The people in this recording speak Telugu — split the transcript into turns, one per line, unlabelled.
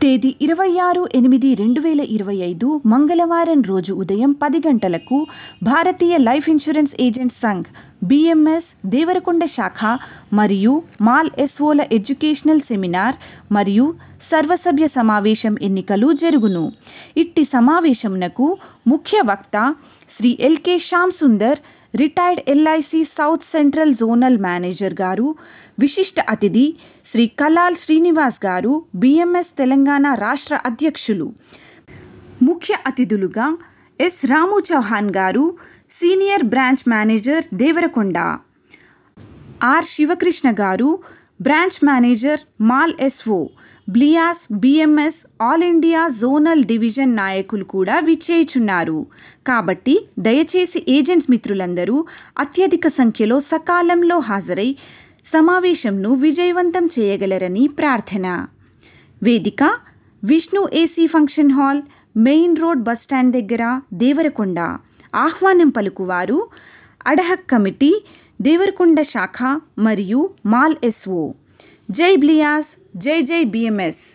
తేదీ ఇరవై ఆరు ఎనిమిది రెండు వేల ఇరవై ఐదు మంగళవారం రోజు ఉదయం పది గంటలకు Bharatiya life insurance agents Sangh BMS Devarakonda శాఖ మరియు మాల్ ఎస్ఓల ఎడ్యుకేషనల్ సెమినార్ మరియు సర్వసభ్య సమావేశం ఎన్నికలు జరుగును ఇట్టి సమావేశమునకు ముఖ్య వక్త Shri L K Shyam Sundar retired LIC south central zonal manager గారు విశిష్ట అతిథి శ్రీ కలాల్ శ్రీనివాస్ గారు బిఎంఎస్ తెలంగాణ రాష్ట్ర అధ్యక్షులు ముఖ్య అతిథులుగా ఎస్ రాము చౌహాన్ గారు senior branch manager Devarakonda R Sivakrishna గారు బ్రాంచ్ మేనేజర్ మాల్ ఎస్ఓ బ్లియాస్ BMS all India zonal division నాయకులు కూడా విచ్చేయుచున్నారు కాబట్టి దయచేసి ఏజెంట్స్ మిత్రులందరూ అత్యధిక సంఖ్యలో సకాలంలో హాజరై సమావేశంను విజయవంతం చేయగలరని ప్రార్థన వేదిక Vishnu AC function hall main road bus stand దగ్గర దేవరకొండ ఆహ్వానం పలుకువారు అడహక్ కమిటీ దేవరకొండ శాఖ మరియు మాల్ ఎస్ఓ జై బ్లియాస్ జై జై బిఎంఎస్